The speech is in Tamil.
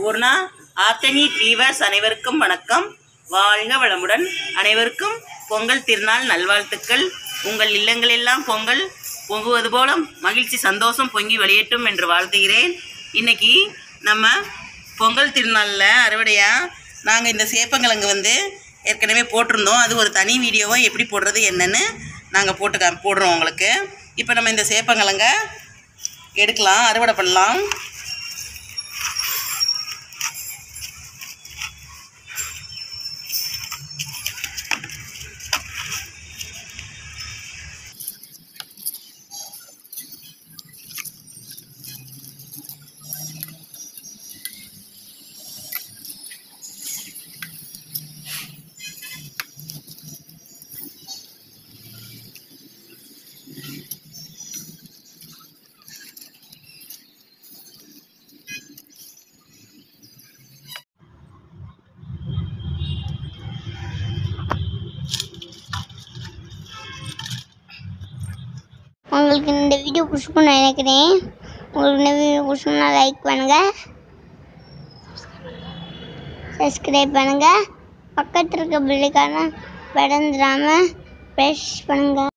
பூர்ணா ஆத்தனி வீவர்ஸ் அனைவருக்கும் வணக்கம் வாழ்க வளமுடன் அனைவருக்கும் பொங்கல் திருநாள் நல்வாழ்த்துக்கள் உங்கள் இல்லங்களெல்லாம் பொங்கல் பொங்குவது போல மகிழ்ச்சி சந்தோஷம் பொங்கி வெளியேட்டும் என்று வாழ்த்துகிறேன் இன்னைக்கு நம்ம பொங்கல் திருநாளில் அறுவடையாக நாங்கள் இந்த சேப்பங்கிழங்கு வந்து ஏற்கனவே போட்டிருந்தோம் அது ஒரு தனி வீடியோவை எப்படி போடுறது என்னன்னு நாங்கள் போட்டு கா- போடுறோம் உங்களுக்கு இப்போ நம்ம இந்த சேப்பங்கிழங்க எடுக்கலாம் அறுவடை பண்ணலாம் உங்களுக்கு இந்த வீடியோ பிடிச்சிருக்கும்னு நினைக்கிறேன் உங்களுக்கு இந்த வீடியோ பிடிச்சிருந்தா லைக் பண்ணுங்கள் சப்ஸ்கிரைப் பண்ணுங்கள் பக்கத்தில் இருக்க பில்லுக்கான படந்துடாமல் ப்ரெஷ் பண்ணுங்கள்